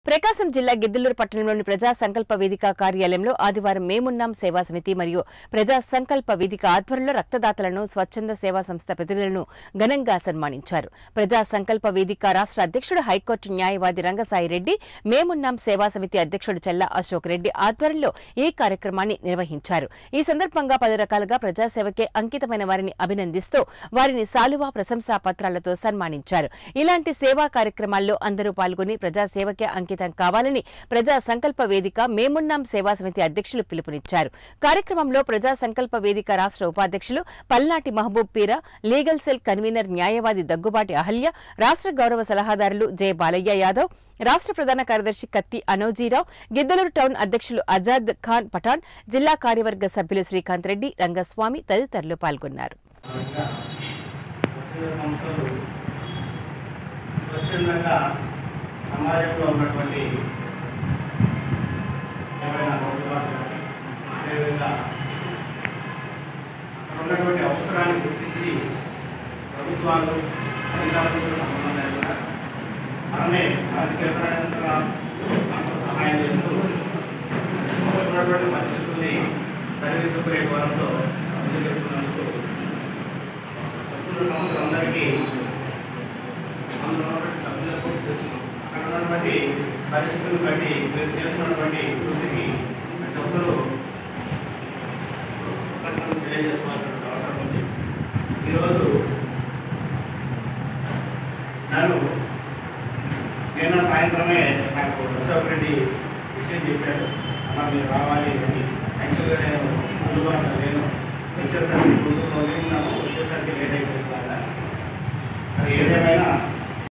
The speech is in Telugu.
ప్రకాశం జిల్లా గిద్దలూరు పట్టణంలోని ప్రజా సంకల్ప వేదిక కార్యాలయంలో ఆదివారం మేమున్నాం సేవా సమితి మరియు ప్రజా సంకల్ప వేదిక ఆధ్వర్యంలో రక్తదాతలను స్వచ్ఛంద సేవా సంస్థ ప్రతినిధులను ఘనంగా సన్మానించారు ప్రజా సంకల్ప వేదిక రాష్ట్ర అధ్యక్షుడు హైకోర్టు న్యాయవాది రంగసాయి రెడ్డి మేమున్నాం సేవా సమితి అధ్యక్షుడు చెల్ల అశోక్ రెడ్డి ఆధ్వర్యంలో ఈ కార్యక్రమాన్ని నిర్వహించారు ఈ సందర్భంగా పలు రకాలుగా ప్రజాసేవకే అంకితమైన వారిని అభినందిస్తూ వారిని సాలువా ప్రశంసా పత్రాలతో సన్మానించారు ఇలాంటి సేవా కార్యక్రమాల్లో అందరూ పాల్గొని ప్రజాసేవకే అంకితం కావాలని ప్రజా సంకల్ప వేదిక మేమున్నాం సేవా సమితి అధ్యక్షులు పిలుపునిచ్చారు కార్యక్రమంలో ప్రజా సంకల్ప వేదిక రాష్ట్ర ఉపాధ్యక్షులు Palnati Mahaboob Peera legal cell convener న్యాయవాది దగ్గుబాటి అహల్య రాష్ట్ర గౌరవ సలహాదారులు జె బాలయ్య యాదవ్ రాష్ట్ర ప్రధాన కార్యదర్శి కత్తి అనోజీరావు గిద్దలూరు టౌన్ అధ్యక్షులు అజాద్ ఖాన్ పఠాన్ జిల్లా కార్యవర్గ సభ్యులు శ్రీకాంత్ రెడ్డి రంగస్వామి తదితరులు పాల్గొన్నారు పరంగా స్వచ్ఛంద సంస్థలు స్వచ్ఛందంగా సమాజంలో ఉన్నటువంటి ఎవరైనా లోటుపాట్లు కానీ అదేవిధంగా అక్కడ ఉన్నటువంటి అవసరాన్ని గుర్తించి ప్రభుత్వాలు అధికారులతో సంబంధం లేకుండా మనమే మనకి చేతనంతగా మనకు సహాయం చేస్తూ ఉన్నటువంటి పరిస్థితుల్ని సరిదిద్దుకునే కోణంలో ముందుకెళ్తున్నందుకు స్వచ్ఛంద సంస్థలందరికీ అందులో ఉన్నటువంటి సభ్యులకు అక్కడ ఉన్నటువంటి పరిస్థితులను బట్టి మీరు చేస్తున్నటువంటి కృషికి ప్రతి ఒక్కరూ కృతజ్ఞతలు తెలియజేసుకోవాల్సిన అవసరం ఉంది ఈరోజు నన్ను నిన్న సాయంత్రమే నాకు అశోక్ రెడ్డి విషయం చెప్పాడు అన్న మీరు రావాలి అని యాక్చువల్గా నేను అందుబాటులో లేను వచ్చేసరికి గుంటూరులో లేను నాకు వచ్చేసరికి లేట్ అయిపోయింది కదా అది ఏదేమైనా